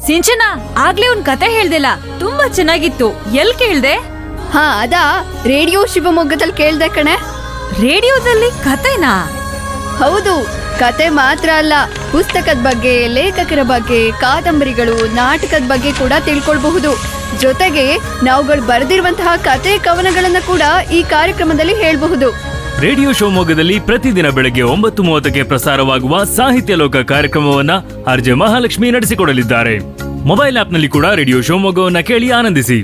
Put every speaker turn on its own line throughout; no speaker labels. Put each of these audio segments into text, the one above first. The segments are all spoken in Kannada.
ಸಿಂಚನ ಆಗ್ಲೇ ಒಂದ್ ಕತೆ ಹೇಳ್ದಿಲ್ಲ ತುಂಬಾ ಚೆನ್ನಾಗಿತ್ತು ಎಲ್ ಕೇಳ್ದೆ
ಹಾ ಅದಾ ರೇಡಿಯೋ ಶಿವಮೊಗ್ಗದಲ್ಲಿ ಕೇಳ್ದೆ ಕಣೆ
ರೇಡಿಯೋದಲ್ಲಿ ಕತೆನಾ
ಹೌದು ಕತೆ ಮಾತ್ರ ಅಲ್ಲ ಪುಸ್ತಕದ ಬಗ್ಗೆ ಲೇಖಕರ ಬಗ್ಗೆ ಕಾದಂಬರಿಗಳು ನಾಟಕದ ಬಗ್ಗೆ ಕೂಡ ತಿಳ್ಕೊಳ್ಬಹುದು ಜೊತೆಗೆ ನಾವುಗಳು ಬರೆದಿರುವಂತಹ ಕತೆ ಕವನಗಳನ್ನ ಕೂಡ ಈ ಕಾರ್ಯಕ್ರಮದಲ್ಲಿ ಹೇಳ್ಬಹುದು
ರೇಡಿಯೋ ಶಿವಮೊಗ್ಗದಲ್ಲಿ ಪ್ರತಿದಿನ ಬೆಳಗ್ಗೆ ಒಂಬತ್ತು ಮೂವತ್ತಕ್ಕೆ ಪ್ರಸಾರವಾಗುವ ಸಾಹಿತ್ಯ ಲೋಕ ಕಾರ್ಯಕ್ರಮವನ್ನ ಆರ್ಜೆ ಮಹಾಲಕ್ಷ್ಮಿ ನಡೆಸಿಕೊಡಲಿದ್ದಾರೆ ಮೊಬೈಲ್ ಆಪ್ನಲ್ಲಿ ಕೂಡ ರೇಡಿಯೋ ಶಿವಮೊಗ್ಗವನ್ನ ಕೇಳಿ ಆನಂದಿಸಿ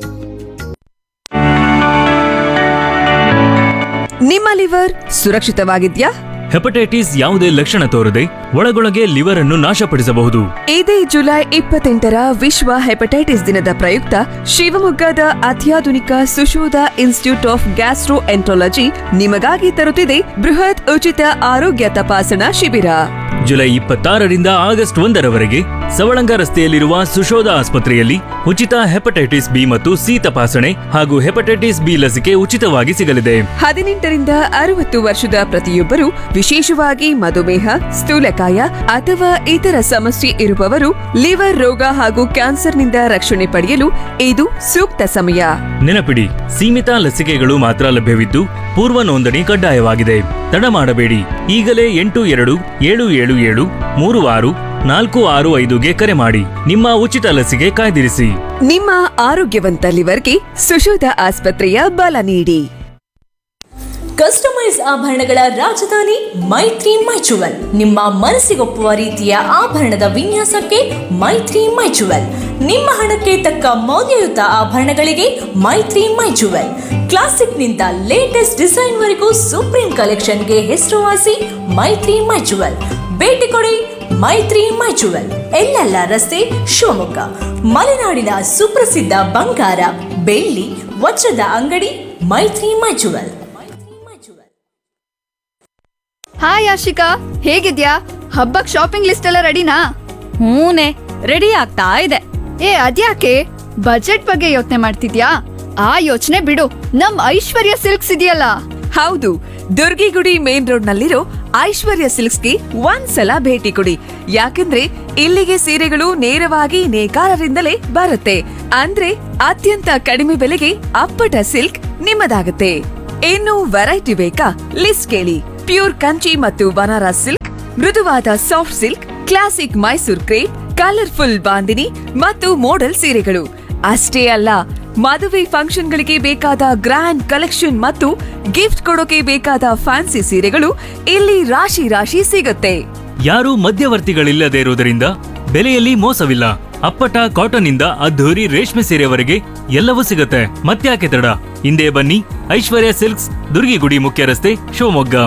ನಿಮ್ಮ ಲಿವರ್ ಸುರಕ್ಷಿತವಾಗಿದ್ಯಾ
ಹೆಪಟೈಟಿಸ್ ಯಾವುದೇ ಲಕ್ಷಣ ತೋರದೆ ಒಳಗೊಳಗೆ ಲಿವರ್ ಅನ್ನು ನಾಶಪಡಿಸಬಹುದು
ಇದೇ ಜುಲೈ ಇಪ್ಪತ್ತೆಂಟರ ವಿಶ್ವ ಹೆಪಟೈಟಿಸ್ ದಿನದ ಪ್ರಯುಕ್ತ ಶಿವಮೊಗ್ಗದ ಅತ್ಯಾಧುನಿಕ Sushodha institute of gastroenterology ನಿಮಗಾಗಿ ತರುತ್ತಿದೆ ಬೃಹತ್ ಉಚಿತ ಆರೋಗ್ಯ ತಪಾಸಣಾ ಶಿಬಿರ
ಜುಲೈ ಇಪ್ಪತ್ತಾರರಿಂದ ಆಗಸ್ಟ್ ಒಂದರವರೆಗೆ ಸವಳಂಗ ರಸ್ತೆಯಲ್ಲಿರುವ ಸುಶೋಧ ಆಸ್ಪತ್ರೆಯಲ್ಲಿ ಉಚಿತ ಹೆಪಟೈಟಿಸ್ ಬಿ ಮತ್ತು ಸಿ ತಪಾಸಣೆ ಹಾಗೂ ಹೆಪಟೈಟಿಸ್ ಬಿ ಲಸಿಕೆ ಉಚಿತವಾಗಿ ಸಿಗಲಿದೆ
ಹದಿನೆಂಟರಿಂದ ಅರವತ್ತು ವರ್ಷದ ಪ್ರತಿಯೊಬ್ಬರು ವಿಶೇಷವಾಗಿ ಮಧುಮೇಹ ಸ್ಥೂಲಕಾಯ ಅಥವಾ ಇತರ ಸಮಸ್ಯೆ ಇರುವವರು ಲಿವರ್ ರೋಗ ಹಾಗೂ ಕ್ಯಾನ್ಸರ್ನಿಂದ ರಕ್ಷಣೆ ಪಡೆಯಲು ಇದು ಸೂಕ್ತ ಸಮಯ
ನೆನಪಿಡಿ ಸೀಮಿತ ಲಸಿಕೆಗಳು ಮಾತ್ರ ಲಭ್ಯವಿದ್ದು ಪೂರ್ವ ನೋಂದಣಿ ಕಡ್ಡಾಯವಾಗಿದೆ ತಡ ಮಾಡಬೇಡಿ ಈಗಲೇ ಎಂಟು ಎರಡು ಏಳು ಏಳು ಏಳು ಮೂರು ಆರು ನಾಲ್ಕು ಆರು ಐದುಗೆ ಕರೆ ಮಾಡಿ ನಿಮ್ಮ ಉಚಿತ ಲಸಿಕೆ ಕಾಯ್ದಿರಿಸಿ
ನಿಮ್ಮ ಆರೋಗ್ಯವಂತ ಲಿವರ್ಗೆ ಸುಶೋಧ ಆಸ್ಪತ್ರೆಯ ಬಲ ನೀಡಿ
ಕಸ್ಟಮೈಸ್ ಆಭರಣಗಳ ರಾಜಧಾನಿ ಮೈತ್ರಿ ಮೈಚುವಲ್ ನಿಮ್ಮ ಮನಸ್ಸಿಗೊಪ್ಪುವ ರೀತಿಯ ಆಭರಣದ ವಿನ್ಯಾಸಕ್ಕೆ ಮೈತ್ರಿ ಮೈಚುವಲ್ ನಿಮ್ಮ ಹಣಕ್ಕೆ ತಕ್ಕ ಮೌಲ್ಯಯುತ ಆಭರಣಗಳಿಗೆ ಮೈತ್ರಿ ಮೈಚುವಲ್ ಕ್ಲಾಸಿಕ್ನಿಂದ ಲೇಟೆಸ್ಟ್ ಡಿಸೈನ್ವರೆಗೂ ಸುಪ್ರೀಂ ಕಲೆಕ್ಷನ್ಗೆ ಹೆಸರುವಾಸಿ ಮೈತ್ರಿ ಮೈಚುವಲ್ ಭೇಟಿ ಕೊಡಿ ಮೈತ್ರಿ ಮೈಚುವಲ್ ಎಲ್ಲೆಲ್ಲ ರಸ್ತೆ ಶಿವಮೊಗ್ಗ ಮಲೆನಾಡಿನ ಸುಪ್ರಸಿದ್ಧ ಬಂಗಾರ ಬೆಳ್ಳಿ ವಜ್ರದ ಅಂಗಡಿ ಮೈತ್ರಿ ಮೈಚುವಲ್
ಹಾಯ್ ಆಶಿಕಾ ಹೇಗಿದ್ಯಾ ಹಬ್ಬಕ್ ಶಾಪಿಂಗ್ ಲಿಸ್ಟ್ ಎಲ್ಲ ರೆಡಿನಾ
ಹೂನೆ ರೆಡಿ ಆಗ್ತಾ ಇದೆ
ಏ ಅದ್ಯಾಕೆ ಬಜೆಟ್ ಬಗ್ಗೆ ಯೋಚನೆ ಮಾಡ್ತಿದ್ಯಾ ಆ ಯೋಚನೆ ಬಿಡು ನಮ್ ಐಶ್ವರ್ಯ ಸಿಲ್ಕ್ಸ್ ಇದೆಯಲ್ಲ
ಹೌದು ದುರ್ಗಿಗುಡಿ ಮೇನ್ ರೋಡ್ ನಲ್ಲಿರೋ ಐಶ್ವರ್ಯ ಸಿಲ್ಕ್ಸ್ಗೆ ಒಂದ್ಸಲ ಭೇಟಿ ಕೊಡಿ ಯಾಕಂದ್ರೆ ಇಲ್ಲಿಗೆ ಸೀರೆಗಳು ನೇರವಾಗಿ ನೇಕಾರರಿಂದಲೇ ಬರುತ್ತೆ ಅಂದ್ರೆ ಅತ್ಯಂತ ಕಡಿಮೆ ಬೆಲೆಗೆ ಅಪ್ಪಟ ಸಿಲ್ಕ್ ನಿಮ್ಮದಾಗುತ್ತೆ ಇನ್ನು ವೆರೈಟಿ ಬೇಕಾ ಲಿಸ್ಟ್ ಕೇಳಿ ಪ್ಯೂರ್ ಕಂಚಿ ಮತ್ತು ಬನಾರಸ್ ಸಿಲ್ಕ್ ಮೃದುವಾದ soft silk classic Mysore crepe colourful bandhani ಮತ್ತು ಮೋಡಲ್ ಸೀರೆಗಳು ಅಷ್ಟೇ ಅಲ್ಲ ಮದುವೆ ಫಂಕ್ಷನ್ಗಳಿಗೆ ಬೇಕಾದ ಗ್ರ್ಯಾಂಡ್ ಕಲೆಕ್ಷನ್ ಮತ್ತು ಗಿಫ್ಟ್ ಕೊಡೋಕೆ ಬೇಕಾದ ಫ್ಯಾನ್ಸಿ ಸೀರೆಗಳು ಇಲ್ಲಿ ರಾಶಿ ರಾಶಿ ಸಿಗುತ್ತೆ
ಯಾರೂ ಮಧ್ಯವರ್ತಿಗಳಿಲ್ಲದೆ ಇರುವುದರಿಂದ ಬೆಲೆಯಲ್ಲಿ ಮೋಸವಿಲ್ಲ ಅಪ್ಪಟ ಕಾಟನ್ ಇಂದ ಅದ್ಧೂರಿ ರೇಷ್ಮೆ ಸೀರೆವರೆಗೆ ಎಲ್ಲವೂ ಸಿಗುತ್ತೆ ಮತ್ತ್ಯಾಕೆ ತಡ ಹಿಂದೆ ಬನ್ನಿ ಐಶ್ವರ್ಯ ಸಿಲ್ಕ್ಸ್ ದುರ್ಗಿಗುಡಿ ಮುಖ್ಯ ರಸ್ತೆ ಶಿವಮೊಗ್ಗ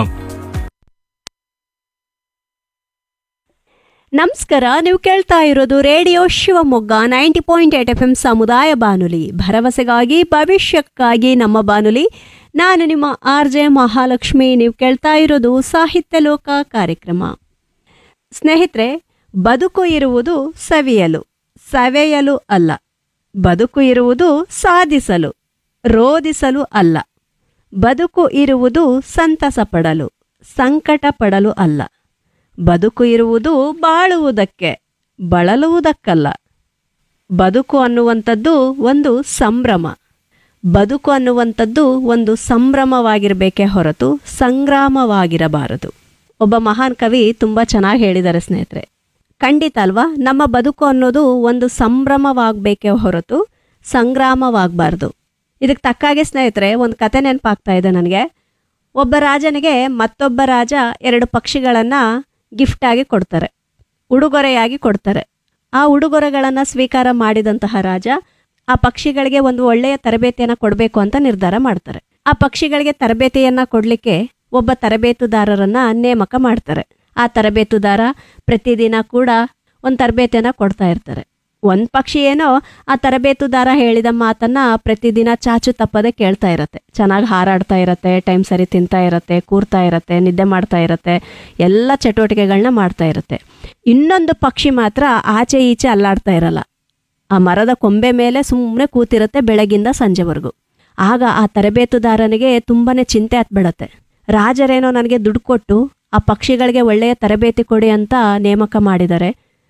ನಮಸ್ಕಾರ ನೀವು ಕೇಳ್ತಾ ಇರೋದು radio Shivamogga ninety point eight F M ಸಮುದಾಯ ಬಾನುಲಿ ಭರವಸೆಗಾಗಿ ಭವಿಷ್ಯಕ್ಕಾಗಿ ನಮ್ಮ ಬಾನುಲಿ ನಾನು ನಿಮ್ಮ ಆರ್ ಜೆ ಮಹಾಲಕ್ಷ್ಮಿ ನೀವು ಕೇಳ್ತಾ ಇರೋದು ಸಾಹಿತ್ಯ ಲೋಕ ಕಾರ್ಯಕ್ರಮ ಸ್ನೇಹಿತರೆ ಬದುಕು ಇರುವುದು ಸವಿಯಲು ಸವೆಯಲು ಅಲ್ಲ ಬದುಕು ಇರುವುದು ಸಾಧಿಸಲು ರೋಧಿಸಲು ಅಲ್ಲ ಬದುಕು ಇರುವುದು ಸಂತಸ ಪಡಲು ಸಂಕಟ ಪಡಲು ಅಲ್ಲ ಬದುಕು ಇರುವುದು ಬಾಳುವುದಕ್ಕೆ ಬಳಲುವುದಕ್ಕಲ್ಲ ಬದುಕು ಅನ್ನುವಂಥದ್ದು ಒಂದು ಸಂಭ್ರಮ ಬದುಕು ಅನ್ನುವಂಥದ್ದು ಒಂದು ಸಂಭ್ರಮವಾಗಿರಬೇಕೇ ಹೊರತು ಸಂಗ್ರಾಮವಾಗಿರಬಾರದು ಒಬ್ಬ ಮಹಾನ್ ಕವಿ ತುಂಬ ಚೆನ್ನಾಗಿ ಹೇಳಿದ್ದಾರೆ ಸ್ನೇಹಿತರೆ ಖಂಡಿತ ಅಲ್ವಾ ನಮ್ಮ ಬದುಕು ಅನ್ನೋದು ಒಂದು ಸಂಭ್ರಮವಾಗಬೇಕೇ ಹೊರತು ಸಂಗ್ರಾಮವಾಗಬಾರ್ದು ಇದಕ್ಕೆ ತಕ್ಕಾಗೆ ಸ್ನೇಹಿತರೆ ಒಂದು ಕತೆ ನೆನಪಾಗ್ತಾ ಇದೆ ನನಗೆ ಒಬ್ಬ ರಾಜನಿಗೆ ಮತ್ತೊಬ್ಬ ರಾಜ ಎರಡು ಪಕ್ಷಿಗಳನ್ನು ಗಿಫ್ಟಾಗಿ ಕೊಡ್ತಾರೆ ಉಡುಗೊರೆಯಾಗಿ ಕೊಡ್ತಾರೆ ಆ ಉಡುಗೊರೆಗಳನ್ನು ಸ್ವೀಕಾರ ಮಾಡಿದಂತಹ ರಾಜ ಆ ಪಕ್ಷಿಗಳಿಗೆ ಒಂದು ಒಳ್ಳೆಯ ತರಬೇತಿಯನ್ನು ಕೊಡಬೇಕು ಅಂತ ನಿರ್ಧಾರ ಮಾಡ್ತಾರೆ ಆ ಪಕ್ಷಿಗಳಿಗೆ ತರಬೇತಿಯನ್ನು ಕೊಡಲಿಕ್ಕೆ ಒಬ್ಬ ತರಬೇತುದಾರರನ್ನ ನೇಮಕ ಮಾಡ್ತಾರೆ ಆ ತರಬೇತುದಾರ ಪ್ರತಿದಿನ ಕೂಡ ಒಂದು ತರಬೇತಿಯನ್ನು ಕೊಡ್ತಾ ಇರ್ತಾರೆ ಒಂದು ಪಕ್ಷಿ ಏನೋ ಆ ತರಬೇತುದಾರ ಹೇಳಿದ ಮಾತನ್ನ ಪ್ರತಿದಿನ ಚಾಚು ತಪ್ಪದೆ ಕೇಳ್ತಾ ಇರತ್ತೆ ಚೆನ್ನಾಗಿ ಹಾರಾಡ್ತಾ ಇರತ್ತೆ ಟೈಮ್ ಸರಿ ತಿಂತಾ ಇರತ್ತೆ ಕೂರ್ತಾ ಇರತ್ತೆ ನಿದ್ದೆ ಮಾಡ್ತಾ ಇರತ್ತೆ ಎಲ್ಲ ಚಟುವಟಿಕೆಗಳನ್ನ ಮಾಡ್ತಾ ಇರತ್ತೆ ಇನ್ನೊಂದು ಪಕ್ಷಿ ಮಾತ್ರ ಆಚೆ ಈಚೆ ಅಲ್ಲಾಡ್ತಾ ಇರಲ್ಲ ಆ ಮರದ ಕೊಂಬೆ ಮೇಲೆ ಸುಮ್ಮನೆ ಕೂತಿರುತ್ತೆ ಬೆಳಗಿಂದ ಸಂಜೆವರೆಗೂ ಆಗ ಆ ತರಬೇತುದಾರನಿಗೆ ತುಂಬಾನೇ ಚಿಂತೆ ಹತ್ಬಿಡತ್ತೆ ರಾಜರೇನೋ ನನಗೆ ದುಡ್ಡು ಕೊಟ್ಟು ಆ ಪಕ್ಷಿಗಳಿಗೆ ಒಳ್ಳೆಯ ತರಬೇತಿ ಕೊಡಿ ಅಂತ ನೇಮಕ ಮಾಡಿದ್ದಾರೆ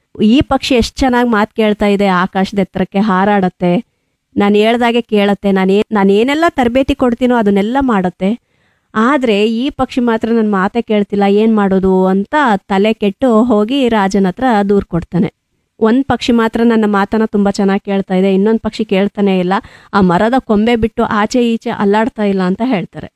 ಈ ಪಕ್ಷಿ ಎಷ್ಟು ಚೆನ್ನಾಗಿ ಮಾತು ಕೇಳ್ತಾ ಇದೆ ಆಕಾಶದ ಎತ್ತರಕ್ಕೆ ಹಾರಾಡತ್ತೆ ನಾನು ಹೇಳ್ದಾಗೆ ಕೇಳತ್ತೆ ನಾನು ನಾನು ಏನೆಲ್ಲ ತರಬೇತಿ ಕೊಡ್ತೀನೋ ಅದನ್ನೆಲ್ಲ ಮಾಡುತ್ತೆ ಆದರೆ ಈ ಪಕ್ಷಿ ಮಾತ್ರ ನನ್ನ ಮಾತೇ ಕೇಳ್ತಿಲ್ಲ ಏನು ಮಾಡೋದು ಅಂತ ತಲೆ ಕೆಟ್ಟು ಹೋಗಿ ರಾಜನ ಹತ್ರ ದೂರು ಕೊಡ್ತಾನೆ ಒಂದು ಪಕ್ಷಿ ಮಾತ್ರ ನನ್ನ ಮಾತನ್ನ ತುಂಬ ಚೆನ್ನಾಗಿ ಕೇಳ್ತಾ ಇದೆ ಇನ್ನೊಂದು ಪಕ್ಷಿ ಕೇಳ್ತಾನೆ ಇಲ್ಲ ಆ ಮರದ ಕೊಂಬೆ ಬಿಟ್ಟು ಆಚೆ ಈಚೆ ಅಲ್ಲಾಡ್ತಾ ಇಲ್ಲ ಅಂತ ಹೇಳ್ತಾರೆ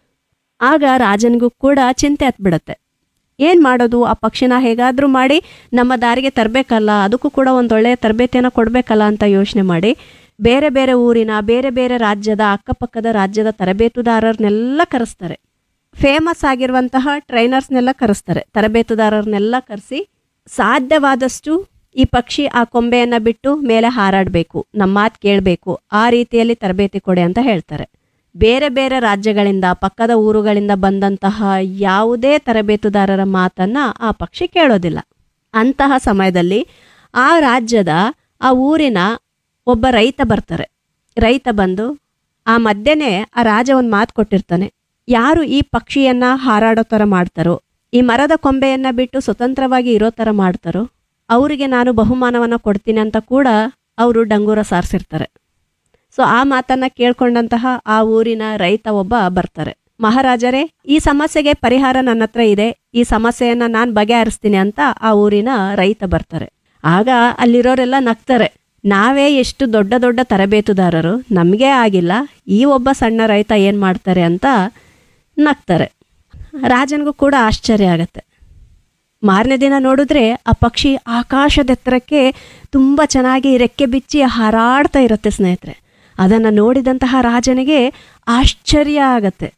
ಆಗ ರಾಜನಿಗೂ ಕೂಡ ಚಿಂತೆ ಹತ್ಬಿಡತ್ತೆ ಏನು ಮಾಡೋದು ಆ ಪಕ್ಷಿನ ಹೇಗಾದರೂ ಮಾಡಿ ನಮ್ಮ ದಾರಿಗೆ ತರಬೇಕಲ್ಲ ಅದಕ್ಕೂ ಕೂಡ ಒಂದೊಳ್ಳೆಯ ತರಬೇತಿಯನ್ನು ಕೊಡಬೇಕಲ್ಲ ಅಂತ ಯೋಚನೆ ಮಾಡಿ ಬೇರೆ ಬೇರೆ ಊರಿನ ಬೇರೆ ಬೇರೆ ರಾಜ್ಯದ ಅಕ್ಕಪಕ್ಕದ ರಾಜ್ಯದ ತರಬೇತುದಾರರನ್ನೆಲ್ಲ ಕರೆಸ್ತಾರೆ ಫೇಮಸ್ ಆಗಿರುವಂತಹ ಟ್ರೈನರ್ಸ್ನೆಲ್ಲ ಕರೆಸ್ತಾರೆ ತರಬೇತುದಾರರನ್ನೆಲ್ಲ ಕರೆಸಿ ಸಾಧ್ಯವಾದಷ್ಟು ಈ ಪಕ್ಷಿ ಆ ಕೊಂಬೆಯನ್ನು ಬಿಟ್ಟು ಮೇಲೆ ಹಾರಾಡಬೇಕು ನಮ್ಮ ಮಾತು ಕೇಳಬೇಕು ಆ ರೀತಿಯಲ್ಲಿ ತರಬೇತಿ ಕೊಡಿ ಅಂತ ಹೇಳ್ತಾರೆ ಬೇರೆ ಬೇರೆ ರಾಜ್ಯಗಳಿಂದ ಪಕ್ಕದ ಊರುಗಳಿಂದ ಬಂದಂತಹ ಯಾವುದೇ ತರಬೇತುದಾರರ ಮಾತನ್ನ ಆ ಪಕ್ಷಿ ಕೇಳೋದಿಲ್ಲ ಅಂತಹ ಸಮಯದಲ್ಲಿ ಆ ರಾಜ್ಯದ ಆ ಊರಿನ ಒಬ್ಬ ರೈತ ಬರ್ತಾರೆ ರೈತ ಬಂದು ಆ ಮಧ್ಯೆನೇ ಆ ರಾಜ ಒಂದು ಮಾತು ಕೊಟ್ಟಿರ್ತಾನೆ ಯಾರು ಈ ಪಕ್ಷಿಯನ್ನ ಹಾರಾಡೋ ಥರ ಮಾಡ್ತಾರೋ ಈ ಮರದ ಕೊಂಬೆಯನ್ನ ಬಿಟ್ಟು ಸ್ವತಂತ್ರವಾಗಿ ಇರೋ ಥರ ಮಾಡ್ತಾರೋ ಅವರಿಗೆ ನಾನು ಬಹುಮಾನವನ್ನು ಕೊಡ್ತೀನಿ ಅಂತ ಕೂಡ ಅವರು ಡಂಗೂರ ಸಾರಿಸಿರ್ತಾರೆ ಸೊ ಆ ಮಾತನ್ನ ಕೇಳ್ಕೊಂಡಂತಹ ಆ ಊರಿನ ರೈತ ಒಬ್ಬ ಬರ್ತಾರೆ ಮಹಾರಾಜರೇ ಈ ಸಮಸ್ಯೆಗೆ ಪರಿಹಾರ ನನ್ನ ಹತ್ರ ಇದೆ ಈ ಸಮಸ್ಯೆಯನ್ನ ನಾನು ಬಗೆಹರಿಸ್ತೀನಿ ಅಂತ ಆ ಊರಿನ ರೈತ ಬರ್ತಾರೆ ಆಗ ಅಲ್ಲಿರೋರೆಲ್ಲ ನಗ್ತಾರೆ ನಾವೇ ಎಷ್ಟು ದೊಡ್ಡ ದೊಡ್ಡ ತರಬೇತುದಾರರು ನಮಗೆ ಆಗಿಲ್ಲ ಈ ಒಬ್ಬ ಸಣ್ಣ ರೈತ ಏನು ಮಾಡ್ತಾರೆ ಅಂತ ನಗ್ತಾರೆ ರಾಜನಿಗೂ ಕೂಡ ಆಶ್ಚರ್ಯ ಆಗತ್ತೆ ಮಾರನೇ ದಿನ ನೋಡಿದ್ರೆ ಆ ಪಕ್ಷಿ ಆಕಾಶದೆತ್ತರಕ್ಕೆ ತುಂಬ ಚೆನ್ನಾಗಿ ರೆಕ್ಕೆ ಬಿಚ್ಚಿ ಹಾರಾಡ್ತಾ ಇರುತ್ತೆ ಸ್ನೇಹಿತರೆ ಅದನ್ನು ನೋಡಿದಂತಹ ರಾಜನಿಗೆ ಆಶ್ಚರ್ಯ ಆಗತ್ತೆ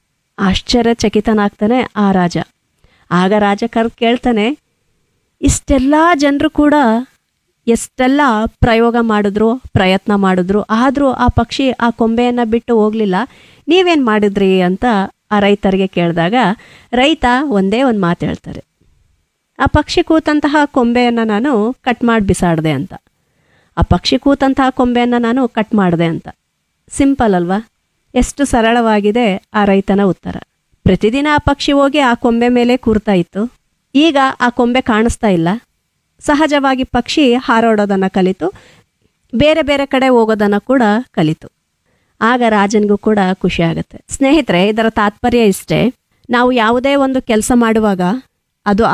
ಆಶ್ಚರ್ಯಚಕಿತನಾಗ್ತಾನೆ ಆ ರಾಜ ಆಗ ರಾಜ ಕರೆದು ಕೇಳ್ತಾನೆ ಇಷ್ಟೆಲ್ಲ ಜನರು ಕೂಡ ಎಷ್ಟೆಲ್ಲ ಪ್ರಯೋಗ ಮಾಡಿದ್ರು ಪ್ರಯತ್ನ ಮಾಡಿದ್ರು ಆದರೂ ಆ ಪಕ್ಷಿ ಆ ಕೊಂಬೆಯನ್ನು ಬಿಟ್ಟು ಹೋಗಲಿಲ್ಲ ನೀವೇನು ಮಾಡಿದ್ರಿ ಅಂತ ಆ ರೈತರಿಗೆ ಕೇಳಿದಾಗ ರೈತ ಒಂದೇ ಒಂದು ಮಾತು ಹೇಳ್ತಾರೆ ಆ ಪಕ್ಷಿ ಕೂತಂತಹ ಕೊಂಬೆಯನ್ನು ನಾನು ಕಟ್ ಮಾಡಿ ಬಿಸಾಡಿದೆ ಅಂತ ಆ ಪಕ್ಷಿ ಕೂತಂತಹ ಕೊಂಬೆಯನ್ನು ನಾನು ಕಟ್ ಮಾಡಿದೆ ಅಂತ ಸಿಂಪಲ್ ಅಲ್ವಾ ಎಷ್ಟು ಸರಳವಾಗಿದೆ ಆ ರೈತನ ಉತ್ತರ ಪ್ರತಿದಿನ ಆ ಪಕ್ಷಿ ಹೋಗಿ ಆ ಕೊಂಬೆ ಮೇಲೆ ಕೂರ್ತಾ ಇತ್ತು ಈಗ ಆ ಕೊಂಬೆ ಕಾಣಿಸ್ತಾ ಇಲ್ಲ ಸಹಜವಾಗಿ ಪಕ್ಷಿ ಹಾರಾಡೋದನ್ನು ಕಲಿತು ಬೇರೆ ಬೇರೆ ಕಡೆ ಹೋಗೋದನ್ನು ಕೂಡ ಕಲಿತು ಆಗ ರಾಜನಿಗೂ ಕೂಡ ಖುಷಿ ಆಗುತ್ತೆ ಸ್ನೇಹಿತರೆ ಇದರ ತಾತ್ಪರ್ಯ ಇಷ್ಟೇ ನಾವು ಯಾವುದೇ ಒಂದು ಕೆಲಸ ಮಾಡುವಾಗ ಅದು